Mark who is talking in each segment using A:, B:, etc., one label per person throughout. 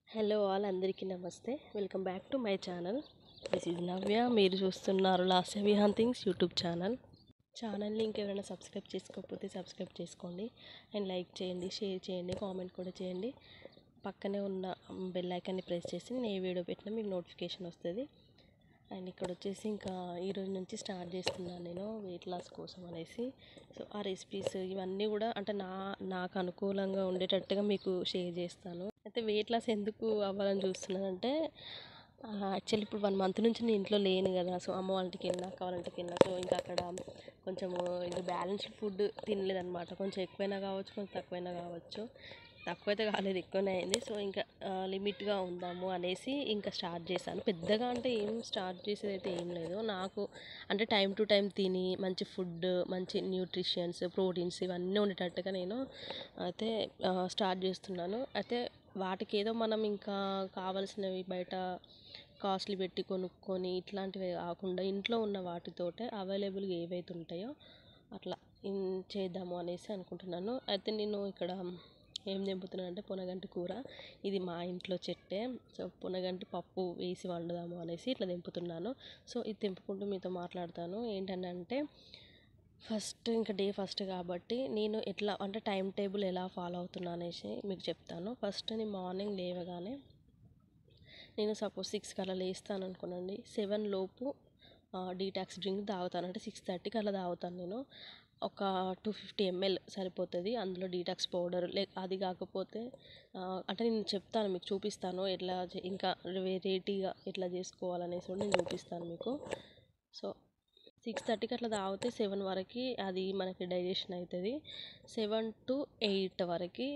A: hello all అందరికీ నమస్తే welcome back to my channel this is Navya మీరు చూస్తున్నారు last Vihaan things YouTube channel ఛానల్ని ఇంకెవరైనా సబ్స్క్రైబ్ చేసుకోకపోతే సబ్స్క్రైబ్ చేసుకోండి అండ్ లైక్ చేయండి షేర్ చేయండి కామెంట్ కూడా చేయండి పక్కనే ఉన్న బెల్ ఐకాన్ని ప్రెస్ చేసి నేను ఏ వీడియో పెట్టినా మీకు నోటిఫికేషన్ వస్తుంది అండ్ ఇక్కడ వచ్చేసి ఇంకా ఈ రోజు నుంచి స్టార్ట్ చేస్తున్నాను నేను వెయిట్ లాస్ కోసం అనేసి సో ఆ రెసిపీస్ ఇవన్నీ కూడా అంటే నా నాకు అనుకూలంగా ఉండేటట్టుగా మీకు షేర్ చేస్తాను అయితే వెయిట్ లాస్ ఎందుకు అవ్వాలని చూస్తున్నానంటే యాక్చువల్లీ ఇప్పుడు వన్ మంత్ నుంచి నేను ఇంట్లో లేను కదా సో అమ్మ వాళ్ళ ఇంటికి వెళ్ళినా అక్క వాళ్ళ ఇంటికి వెళ్ళినా సో ఇంకా అక్కడ కొంచెం ఇంకా బ్యాలెన్స్డ్ ఫుడ్ తినలేదన్నమాట కొంచెం ఎక్కువైనా కావచ్చు కొంచెం తక్కువైనా కావచ్చు తక్కువైతే కాలేదు ఎక్కువనే అయింది సో ఇంకా లిమిట్గా ఉందాము అనేసి ఇంకా స్టార్ట్ చేశాను పెద్దగా అంటే ఏం స్టార్ట్ చేసేది అయితే ఏం లేదు నాకు అంటే టైం టు టైం తిని మంచి ఫుడ్ మంచి న్యూట్రిషన్స్ ప్రోటీన్స్ ఇవన్నీ ఉండేటట్టుగా నేను అయితే స్టార్ట్ చేస్తున్నాను అయితే వాటికి ఏదో మనం ఇంకా కావాల్సినవి బయట కాస్ట్లీ పెట్టి కొనుక్కొని ఇట్లాంటివి కాకుండా ఇంట్లో ఉన్న వాటితోటే అవైలబుల్గా ఏవైతే ఉంటాయో అట్లా ఇన్- చేద్దాము అనేసి అనుకుంటున్నాను అయితే నేను ఇక్కడ ఏం తెంపుతున్నాను అంటే పొనగంటి కూర ఇది మా ఇంట్లో చెట్టే సో పొనగంటి పప్పు వేసి వండుదాము అనేసి ఇట్లా తెంపుతున్నాను సో ఇది తెంపుకుంటూ మీతో మాట్లాడతాను ఏంటంటే ఫస్ట్ ఇంకా డే ఫస్ట్ కాబట్టి నేను ఎట్లా అంటే టైం టేబుల్ ఎలా ఫాలో అవుతున్నా అనేసి మీకు చెప్తాను ఫస్ట్ నేను మార్నింగ్ లేవగానే నేను సపోజ్ సిక్స్కి అలా లేస్తాను అనుకోనండి సెవెన్ లోపు డీటాక్స్ డ్రింక్ తాగుతాను అంటే సిక్స్ థర్టీకి అలా తాగుతాను నేను ఒక టూ ఫిఫ్టీ ఎంఎల్ సరిపోతుంది అందులో డీటాక్స్ పౌడర్ లే అది కాకపోతే ఆ, అంటే నేను చెప్తాను మీకు చూపిస్తాను ఎట్లా చే- ఇంకా వెరైటీగా ఎట్లా చేసుకోవాలనేసి కూడా నేను చూపిస్తాను మీకు సో సిక్స్ థర్టీకి అట్లా తాగితే సెవెన్ వరకు అది మనకి డైజెషన్ అవుతుంది సెవెన్ టు ఎయిట్ వరకు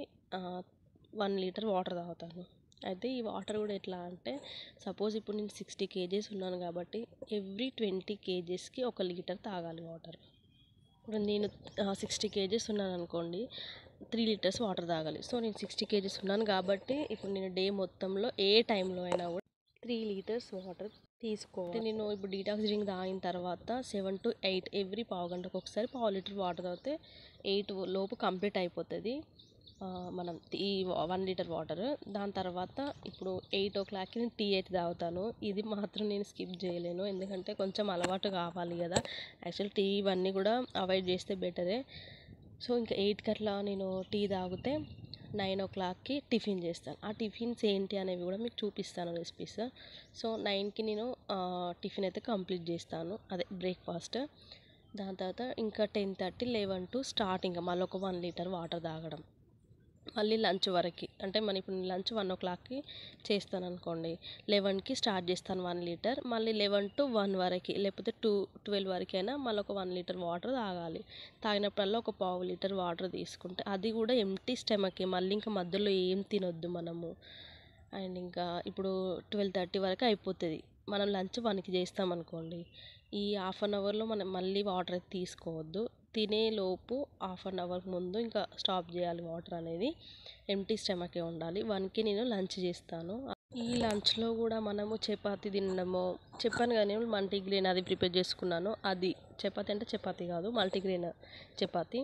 A: వన్ లీటర్ వాటర్ తాగుతాను అయితే ఈ వాటర్ కూడా ఎట్లా అంటే సపోజ్ ఇప్పుడు నేను సిక్స్టీ కేజెస్ ఉన్నాను కాబట్టి ఎవ్రీ ట్వంటీ కేజెస్కి ఒక లీటర్ తాగాలి వాటర్ ఇప్పుడు నేను సిక్స్టీ కేజెస్ ఉన్నాను అనుకోండి త్రీ లీటర్స్ వాటర్ తాగాలి సో నేను సిక్స్టీ కేజెస్ ఉన్నాను కాబట్టి ఇప్పుడు నేను డే మొత్తంలో ఏ టైంలో అయినా కూడా త్రీ లీటర్స్ వాటర్ తీసుకోవాలి నేను ఇప్పుడు డీటాక్స్ డ్రింక్ తాగిన తర్వాత సెవెన్ టు ఎయిట్ ఎవ్రీ పావు గంటకు ఒకసారి పావు లీటర్ వాటర్ తాగితే ఎయిట్ లోపు కంప్లీట్ అయిపోతుంది ఆ, మనం ఈ వన్ లీటర్ వాటర్ దాని తర్వాత ఇప్పుడు ఎయిట్ ఓ క్లాక్కి నేను టీ అయితే తాగుతాను ఇది మాత్రం నేను స్కిప్ చేయలేను ఎందుకంటే కొంచెం అలవాటు కావాలి కదా యాక్చువల్ టీ ఇవన్నీ కూడా అవాయిడ్ చేస్తే బెటరే సో ఇంకా ఎయిట్కి అట్లా నేను టీ తాగితే నైన్ ఓ క్లాక్కి టిఫిన్ చేస్తాను ఆ టిఫిన్స్ ఏంటి అనేవి కూడా మీకు చూపిస్తాను రెసిపీస్ సో నైన్కి నేను ఆ, టిఫిన్ అయితే కంప్లీట్ చేస్తాను అదే బ్రేక్ఫాస్ట్ దాని తర్వాత ఇంకా ten thirty eleven to start ఇంకా మళ్ళీ ఒక వన్ లీటర్ వాటర్ తాగడం మళ్ళీ లంచ్ వరకు అంటే మన ఇప్పుడు లంచ్ వన్ ఓ క్లాక్కి చేస్తాను అనుకోండి లెవెన్కి స్టార్ట్ చేస్తాను వన్ లీటర్ మళ్ళీ లెవెన్ టు వన్ వరకు లేకపోతే టూ ట్వెల్వ్ వరకు అయినా మళ్ళీ ఒక వన్ లీటర్ వాటర్ తాగాలి తాగినప్పుడల్లా ఒక పావు లీటర్ వాటర్ తీసుకుంటే అది కూడా ఎంటీ స్టమకే మళ్ళీ ఇంకా మధ్యలో ఏం తినొద్దు మనము అండ్ ఇంకా ఇప్పుడు ట్వెల్వ్ థర్టీ వరకు అయిపోతుంది మనం లంచ్ వన్కి చేస్తాం అనుకోండి ఈ హాఫ్ అన్ అవర్లో మనం మళ్ళీ వాటర్ అయితే తీసుకోవద్దు తినే లోపు హాఫ్ అన్ అవర్ ముందు ఇంకా స్టాప్ చేయాలి వాటర్ అనేది ఎంటీ స్టమకే ఉండాలి వన్కి నేను లంచ్ చేస్తాను ఈ లంచ్లో కూడా మనము చపాతి తినడము చెప్పాను కానీ మల్టీగ్రెయిన్ అది ప్రిపేర్ చేసుకున్నాను అది చపాతి అంటే చపాతి కాదు మల్టీగ్రెయిన్ చపాతి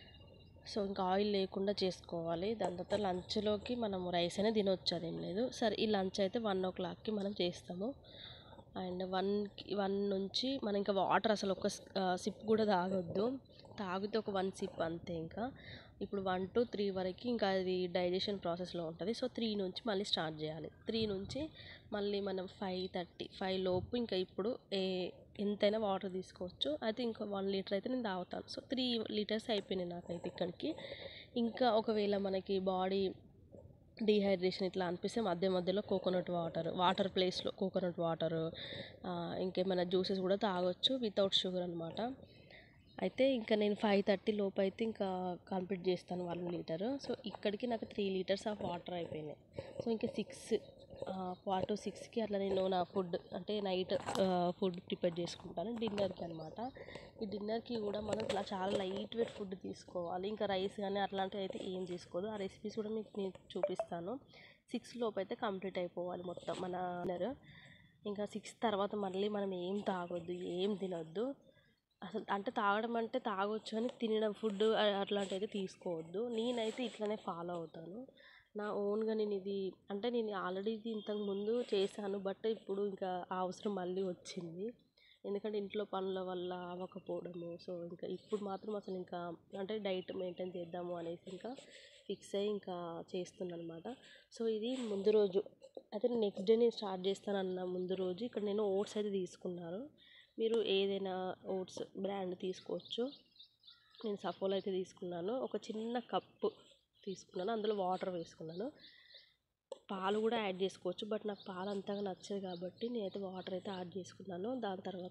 A: సో ఇంకా ఆయిల్ లేకుండా చేసుకోవాలి దాని తర్వాత లంచ్లోకి మనం రైస్ అయినా తినొచ్చు అదేం లేదు సరే ఈ లంచ్ అయితే వన్ ఓ క్లాక్కి మనం చేస్తాము అండ్ వన్కి వన్ నుంచి మనం ఇంకా వాటర్ అసలు ఒక సిప్ కూడా తాగొద్దు తాగితే ఒక వన్ సిప్ అంతే ఇంకా ఇప్పుడు వన్ టు త్రీ వరకు ఇంకా అది డైజెషన్ ప్రాసెస్లో ఉంటుంది సో త్రీ నుంచి మళ్ళీ స్టార్ట్ చేయాలి త్రీ నుంచి మళ్ళీ మనం ఫైవ్ థర్టీ ఫైవ్ లోపు ఇంకా ఇప్పుడు ఏ ఎంతైనా వాటర్ తీసుకోవచ్చు అయితే ఇంకా వన్ లీటర్ అయితే నేను తాగుతాను సో త్రీ లీటర్స్ అయిపోయినాయి నాకైతే ఇక్కడికి ఇంకా ఒకవేళ మనకి బాడీ డీహైడ్రేషన్ ఇట్లా అనిపిస్తే మధ్య మధ్యలో కోకోనట్ వాటర్ వాటర్ ప్లేస్లో కోకోనట్ వాటర్ ఇంకేమైనా జ్యూసెస్ కూడా తాగొచ్చు వితౌట్ షుగర్ అనమాట అయితే ఇంకా నేను ఫైవ్ థర్టీ లోపు అయితే ఇంకా కంప్లీట్ చేస్తాను వన్ లీటర్ సో ఇక్కడికి నాకు త్రీ లీటర్స్ ఆఫ్ వాటర్ అయిపోయినాయి సో ఇంకా సిక్స్ ఫార్ టు సిక్స్కి అట్లా నేను నా ఫుడ్ అంటే నైట్ ఫుడ్ ప్రిపేర్ చేసుకుంటాను డిన్నర్కి అనమాట ఈ డిన్నర్కి కూడా మనం ఇట్లా చాలా లైట్ వెయిట్ ఫుడ్ తీసుకోవాలి ఇంకా రైస్ కానీ అట్లాంటివి అయితే ఏం తీసుకోదు ఆ రెసిపీస్ కూడా మీకు నేను చూపిస్తాను సిక్స్ లోపు అయితే కంప్లీట్ అయిపోవాలి మొత్తం మన డిన్నర్ ఇంకా సిక్స్ తర్వాత మళ్ళీ మనం ఏం తాగొద్దు ఏం తినొద్దు అసలు అంటే తాగడం అంటే తాగొచ్చు అని తినడం ఫుడ్ అట్లాంటివి అయితే తీసుకోవద్దు నేనైతే ఇట్లనే ఫాలో అవుతాను నా ఓన్గా నేను ఇది అంటే నేను ఆల్రెడీ ఇది ఇంతకు ముందు చేశాను బట్ ఇప్పుడు ఇంకా ఆ అవసరం మళ్ళీ వచ్చింది ఎందుకంటే ఇంట్లో పనుల వల్ల అవ్వకపోవడము సో ఇంకా ఇప్పుడు మాత్రం అసలు ఇంకా అంటే డైట్ మెయింటైన్ చేద్దాము అనేసి ఇంకా ఫిక్స్ అయ్యి ఇంకా చేస్తున్నాను అనమాట సో ఇది ముందు రోజు అయితే నెక్స్ట్ డే నేను స్టార్ట్ చేస్తానన్న ముందు రోజు ఇక్కడ నేను ఓట్స్ అయితే తీసుకున్నాను మీరు ఏదైనా ఓట్స్ బ్రాండ్ తీసుకోవచ్చు నేను సఫోలా అయితే తీసుకున్నాను ఒక చిన్న కప్పు తీసుకున్నాను అందులో వాటర్ వేసుకున్నాను పాలు కూడా యాడ్ చేసుకోవచ్చు బట్ నాకు పాలు అంతగా నచ్చదు కాబట్టి నేనైతే వాటర్ అయితే యాడ్ చేసుకున్నాను దాని తర్వాత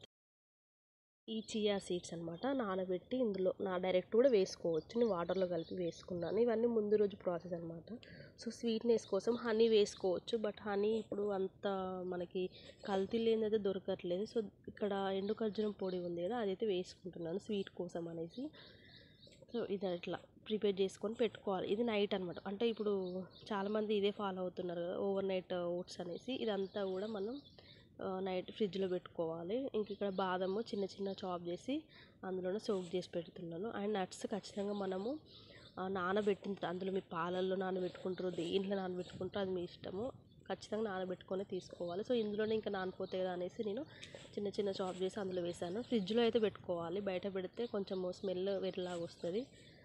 A: ఈ చియా సీడ్స్ అనమాట నానబెట్టి ఇందులో నా డైరెక్ట్ కూడా వేసుకోవచ్చు నేను వాటర్లో కలిపి వేసుకున్నాను ఇవన్నీ ముందు రోజు ప్రాసెస్ అనమాట సో స్వీట్నెస్ కోసం హనీ వేసుకోవచ్చు బట్ హనీ ఇప్పుడు అంత మనకి కల్తీ లేనిదైతే దొరకట్లేదు సో ఇక్కడ ఎండు ఖర్జూరం పొడి ఉంది కదా అదైతే వేసుకుంటున్నాను స్వీట్ కోసం అనేసి సో ఇది అట్లా ప్రిపేర్ చేసుకొని పెట్టుకోవాలి ఇది నైట్ అనమాట అంటే ఇప్పుడు చాలామంది ఇదే ఫాలో అవుతున్నారు కదా ఓవర్ నైట్ ఓట్స్ అనేసి ఇదంతా కూడా మనం నైట్ ఫ్రిడ్జ్లో పెట్టుకోవాలి ఇంక ఇక్కడ బాదము చిన్న చిన్న చాప్ చేసి అందులోనే సోక్ చేసి పెడుతున్నాను అండ్ నట్స్ ఖచ్చితంగా మనము నానబెట్టిన అందులో మీ పాలల్లో నానబెట్టుకుంటారు దేంట్లో నానబెట్టుకుంటారో అది మీ ఇష్టము ఖచ్చితంగా నానబెట్టుకొని తీసుకోవాలి సో ఇందులోనే ఇంకా నానిపోతాయి కదా అనేసి నేను చిన్న చిన్న చాప్ చేసి అందులో వేసాను ఫ్రిడ్జ్లో అయితే పెట్టుకోవాలి బయట పెడితే కొంచెం స్మెల్ వేరేలాగా వస్తుంది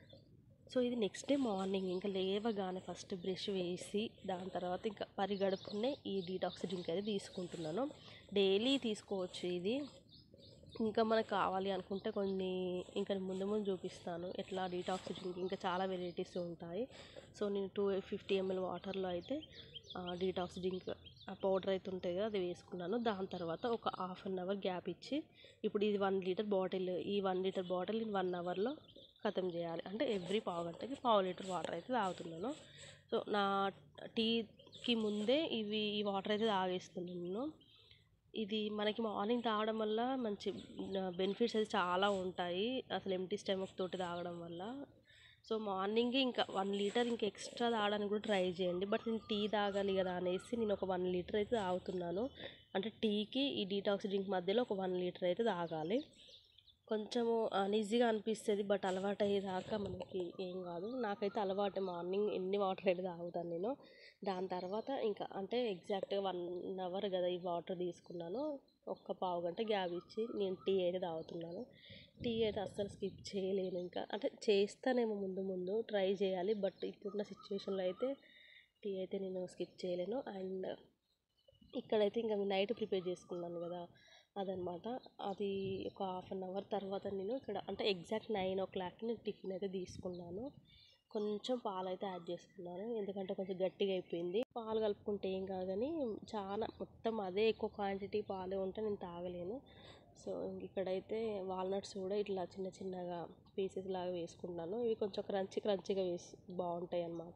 A: సో ఇది నెక్స్ట్ డే మార్నింగ్ ఇంకా లేవగానే ఫస్ట్ బ్రష్ వేసి దాని తర్వాత ఇంకా పరిగడుపునే ఈ డీటాక్స్ డ్రింక్ అయితే తీసుకుంటున్నాను డైలీ తీసుకోవచ్చు ఇది ఇంకా మనకు కావాలి అనుకుంటే కొన్ని ఇంకా ముందు ముందు చూపిస్తాను ఎట్లా డీటాక్స్ డ్రింక్ ఇంకా చాలా వెరైటీస్ ఉంటాయి సో నేను టూ ఫిఫ్టీ ఎంఎల్ వాటర్లో అయితే డీటాక్స్ డ్రింక్ ఆ పౌడర్ అయితే ఉంటుంది కదా అది వేసుకున్నాను దాని తర్వాత ఒక హాఫ్ అన్ అవర్ గ్యాప్ ఇచ్చి ఇప్పుడు ఇది వన్ లీటర్ బాటిల్ ఈ వన్ లీటర్ బాటిల్ నేను వన్ అవర్లో ఖతం చేయాలి అంటే ఎవ్రీ పావు గంటకి పావు లీటర్ వాటర్ అయితే తాగుతున్నాను సో నా టీకి ముందే ఇవి ఈ వాటర్ అయితే తాగేస్తున్నాను ఇది మనకి మార్నింగ్ తాగడం వల్ల మంచి బెనిఫిట్స్ అయితే చాలా ఉంటాయి అసలు ఎంటీ స్టమక్ తోటి తాగడం వల్ల సో మార్నింగ్ ఇంకా వన్ లీటర్ ఇంకా ఎక్స్ట్రా తాగడానికి కూడా ట్రై చేయండి బట్ నేను టీ తాగాలి కదా అనేసి నేను ఒక వన్ లీటర్ అయితే తాగుతున్నాను అంటే టీకి ఈ డీటాక్స్ డ్రింక్ మధ్యలో ఒక వన్ లీటర్ అయితే తాగాలి కొంచెము అన్ఈజీగా అనిపిస్తుంది బట్ అలవాటు అయ్యేదాకా మనకి ఏం కాదు నాకైతే అలవాటు మార్నింగ్ ఎన్ని వాటర్ అయితే తాగుతాను నేను దాని తర్వాత ఇంకా అంటే ఎగ్జాక్ట్గా వన్ అవర్ కదా ఈ వాటర్ తీసుకున్నాను ఒక్క పావు గంట గ్యాప్ ఇచ్చి నేను టీ అయితే తాగుతున్నాను టీ అయితే అస్సలు స్కిప్ చేయలేను ఇంకా అంటే చేస్తానేమో ముందు ముందు ట్రై చేయాలి బట్ ఇప్పుడున్న సిచ్యువేషన్లో అయితే టీ అయితే నేను స్కిప్ చేయలేను అండ్ ఇక్కడైతే ఇంకా నైట్ ప్రిపేర్ చేసుకున్నాను కదా అదనమాట అది ఒక హాఫ్ అన్ అవర్ తర్వాత నేను ఇక్కడ అంటే ఎగ్జాక్ట్ నైన్ ఓ క్లాక్కి నేను టిఫిన్ అయితే తీసుకున్నాను కొంచెం పాలు అయితే యాడ్ చేసుకున్నాను ఎందుకంటే కొంచెం గట్టిగా అయిపోయింది పాలు కలుపుకుంటే ఏం కాదు కానీ చాలా మొత్తం అదే ఎక్కువ క్వాంటిటీ పాలే ఉంటే నేను తాగలేను సో ఇక్కడైతే వాల్నట్స్ కూడా ఇట్లా చిన్న చిన్నగా పీసెస్ లాగా వేసుకున్నాను ఇవి కొంచెం క్రంచి క్రంచిగా వేసి బాగుంటాయి అన్నమాట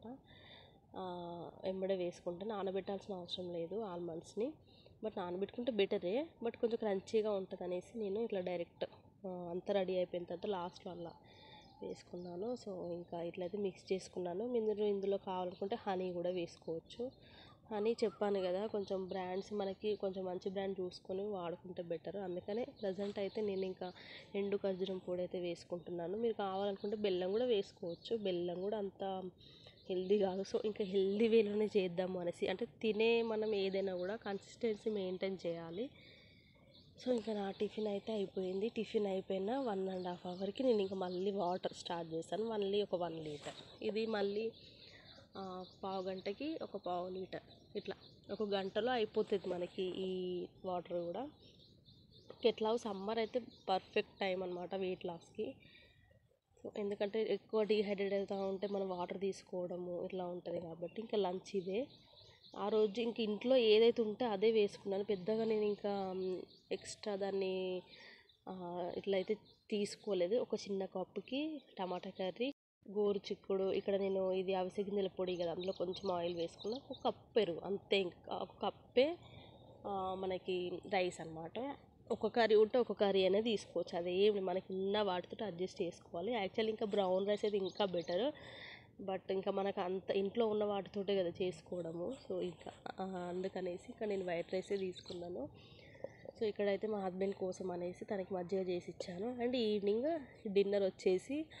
A: ఎంబడే వేసుకుంటే నానబెట్టాల్సిన అవసరం లేదు ఆల్మండ్స్ని బట్ నానబెట్టుకుంటే బెటరే బట్ కొంచెం క్రంచీగా ఉంటుంది అనేసి నేను ఇట్లా డైరెక్ట్ అంతా రెడీ అయిపోయిన తర్వాత లాస్ట్లో అలా వేసుకున్నాను సో ఇంకా ఇట్లయితే మిక్స్ చేసుకున్నాను మీరు ఇందులో కావాలనుకుంటే హనీ కూడా వేసుకోవచ్చు హనీ చెప్పాను కదా కొంచెం బ్రాండ్స్ మనకి కొంచెం మంచి బ్రాండ్ చూసుకొని వాడుకుంటే బెటర్ అందుకనే ప్రజెంట్ అయితే నేను ఇంకా ఎండు ఖర్జూరం పొడి అయితే వేసుకుంటున్నాను మీరు కావాలనుకుంటే బెల్లం కూడా వేసుకోవచ్చు బెల్లం కూడా అంత హెల్దీ కాదు సో ఇంకా హెల్దీ వేలోనే చేద్దాము అనేసి అంటే తినే మనం ఏదైనా కూడా కన్సిస్టెన్సీ మెయింటైన్ చేయాలి సో ఇంకా నా టిఫిన్ అయితే అయిపోయింది టిఫిన్ అయిపోయిన వన్ అండ్ హాఫ్ అవర్కి నేను ఇంకా మళ్ళీ వాటర్ స్టార్ట్ చేశాను మళ్ళీ ఒక వన్ లీటర్ ఇది మళ్ళీ పావు గంటకి ఒక పావు లీటర్ ఇట్లా ఒక గంటలో అయిపోతుంది మనకి ఈ వాటర్ కూడా ఎట్లా సమ్మర్ అయితే పర్ఫెక్ట్ టైం అనమాట వెయిట్ లాస్కి సో ఎందుకంటే ఎక్కువ డీహైడ్రేట్ అవుతూ ఉంటే మనం వాటర్ తీసుకోవడము ఇట్లా ఉంటుంది కాబట్టి ఇంకా లంచ్ ఇదే ఆ రోజు ఇంక ఇంట్లో ఏదైతే ఉంటే అదే వేసుకున్నాను పెద్దగా నేను ఇంకా ఎక్స్ట్రా దాన్ని ఇట్లా అయితే తీసుకోలేదు ఒక చిన్న కప్పుకి టమాటా కర్రీ గోరు చిక్కుడు ఇక్కడ నేను ఇది అవిసె గింజల పొడి కదా అందులో కొంచెం ఆయిల్ వేసుకున్నా ఒక కప్ పెరుగు అంతే ఇంకా ఒక కప్పే మనకి రైస్ అనమాట ఒక కర్రీ ఉంటే ఒక కర్రీ అనేది తీసుకోవచ్చు అదేమి మనకి ఉన్న వాటితో అడ్జస్ట్ చేసుకోవాలి యాక్చువల్లీ ఇంకా బ్రౌన్ రైస్ అయితే ఇంకా బెటర్ బట్ ఇంకా మనకు అంత ఇంట్లో ఉన్న వాటితోటే కదా చేసుకోవడము సో ఇంకా అందుకనేసి ఇంకా నేను వైట్ రైసే తీసుకున్నాను సో ఇక్కడైతే మా హస్బెండ్ కోసం అనేసి తనకి మజ్జిగ చేసి ఇచ్చాను అండ్ ఈవినింగ్ డిన్నర్ వచ్చేసి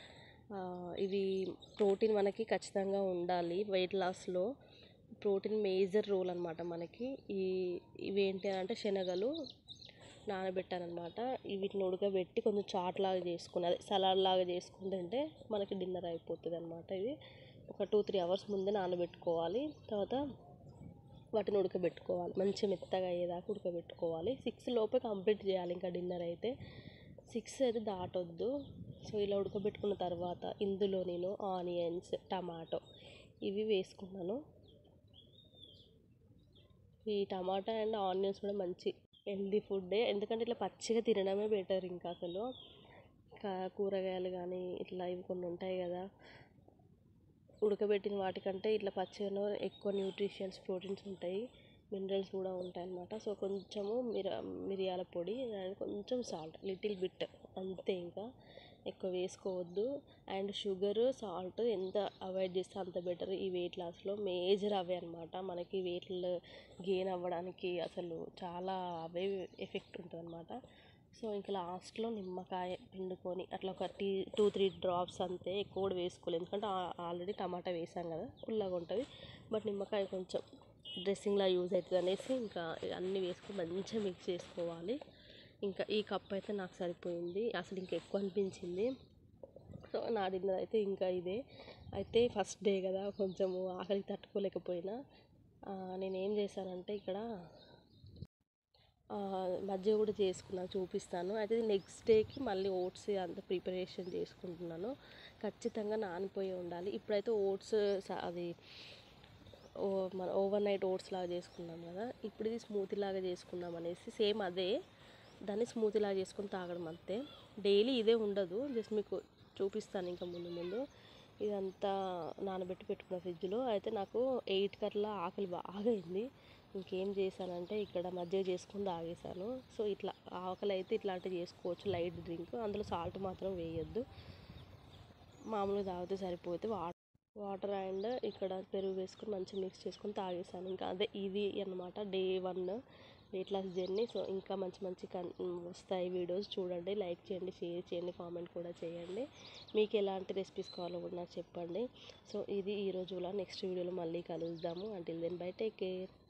A: ఆ, ఇవి ప్రోటీన్ మనకి ఖచ్చితంగా ఉండాలి వెయిట్ లాస్లో ప్రోటీన్ మేజర్ రోల్ అనమాట మనకి ఈ ఇవి ఏంటి అంటే శనగలు నానబెట్టానమాట వీటిని ఉడకబెట్టి కొంచెం చాట్ లాగా చేసుకుని అదే సలాడ్ లాగా చేసుకుని తింటే మనకి డిన్నర్ అయిపోతుంది అనమాట ఇది ఒక టూ త్రీ అవర్స్ ముందే నానబెట్టుకోవాలి తర్వాత వాటిని ఉడకబెట్టుకోవాలి మంచి మెత్తగా అయ్యేదాకా ఉడకబెట్టుకోవాలి సిక్స్ లోపే కంప్లీట్ చేయాలి ఇంకా డిన్నర్ అయితే సిక్స్ అయితే దాటొద్దు సో ఇలా ఉడకబెట్టుకున్న తర్వాత ఇందులో నేను ఆనియన్స్ టమాటో ఇవి వేసుకున్నాను ఈ టమాటా అండ్ ఆనియన్స్ కూడా మంచి హెల్దీ ఫుడ్డే ఎందుకంటే ఇట్లా పచ్చిగా తినడమే బెటర్ ఇంకా అసలు ఇంకా కూరగాయలు కానీ ఇట్లా ఇవి కొన్ని ఉంటాయి కదా ఉడకబెట్టిన వాటికంటే ఇట్లా పచ్చిగాను ఎక్కువ న్యూట్రిషన్స్ ప్రోటీన్స్ ఉంటాయి మినరల్స్ కూడా ఉంటాయి అన్నమాట సో కొంచెము మిర మిరియాల పొడి అండ్ కొంచెం సాల్ట్ లిటిల్ బిట్ అంతే ఇంకా ఎక్కువ వేసుకోవద్దు అండ్ షుగర్ సాల్ట్ ఎంత అవాయిడ్ చేస్తే అంత బెటర్ ఈ వెయిట్ లాస్లో మేజర్ అవే అనమాట మనకి వెయిట్ గెయిన్ అవ్వడానికి అసలు చాలా అవే ఎఫెక్ట్ ఉంటుంది అనమాట సో ఇంకా లాస్ట్లో నిమ్మకాయ పిండుకొని అట్లా ఒక టీ టూ త్రీ డ్రాప్స్ అంతే ఎక్కువ కూడా వేసుకోలేదు ఎందుకంటే ఆల్రెడీ టమాటా వేసాం కదా పుల్లగా ఉంటుంది బట్ నిమ్మకాయ కొంచెం డ్రెస్సింగ్లా యూజ్ అవుతుంది అనేసి ఇంకా అన్నీ వేసుకొని మంచిగా మిక్స్ చేసుకోవాలి ఇంకా ఈ కప్ అయితే నాకు సరిపోయింది అసలు ఇంకా ఎక్కువ అనిపించింది సో నా డిన్నర్ అయితే ఇంకా ఇదే అయితే ఫస్ట్ డే కదా కొంచెము ఆకలి తట్టుకోలేకపోయినా ఆ, నేనేం చేశానంటే ఇక్కడ ఆ, మజ్జిగ కూడా చేసుకున్నాను చూపిస్తాను అయితే నెక్స్ట్ డేకి మళ్ళీ ఓట్స్ అంత ప్రిపరేషన్ చేసుకుంటున్నాను ఖచ్చితంగా నానిపోయి ఉండాలి ఇప్పుడైతే ఓట్స్ అది ఓ మన ఓవర్ నైట్ ఓట్స్ లాగా చేసుకున్నాం కదా ఇప్పుడు ఇది స్మూతీ లాగా చేసుకుందాం అనేసి సేమ్ అదే దాన్ని స్మూతీ లాగా చేసుకొని తాగడం అంతే డైలీ ఇదే ఉండదు జస్ట్ మీకు చూపిస్తాను ఇంకా ముందు ముందు ఇదంతా నానబెట్టి పెట్టుకున్న ఫ్రిడ్జ్లో అయితే నాకు ఎయిట్ కట్లా ఆకలి బాగా అయింది ఇంకేం చేశానంటే ఇక్కడ మజ్జిగ చేసుకొని తాగేసాను సో ఇట్లా ఆకలి అయితే ఇట్లాంటివి చేసుకోవచ్చు లైట్ డ్రింక్ అందులో సాల్ట్ మాత్రం వేయొద్దు మామూలుగా తాగితే సరిపోతే వాటర్ వాటర్ అండ్ ఇక్కడ పెరుగు వేసుకొని మంచిగా మిక్స్ చేసుకొని తాగేసాను ఇంకా అదే ఇది అన్నమాట day one weight loss journey so ఇంకా మంచి మంచి కన్ వస్తాయి వీడియోస్ చూడండి లైక్ చేయండి షేర్ చేయండి కామెంట్ కూడా చేయండి మీకు ఎలాంటి రెసిపీస్ కావాలో కూడా నాకు చెప్పండి సో ఇది ఈ రోజు నెక్స్ట్ వీడియోలో మళ్ళీ కలుద్దాము until then bye take care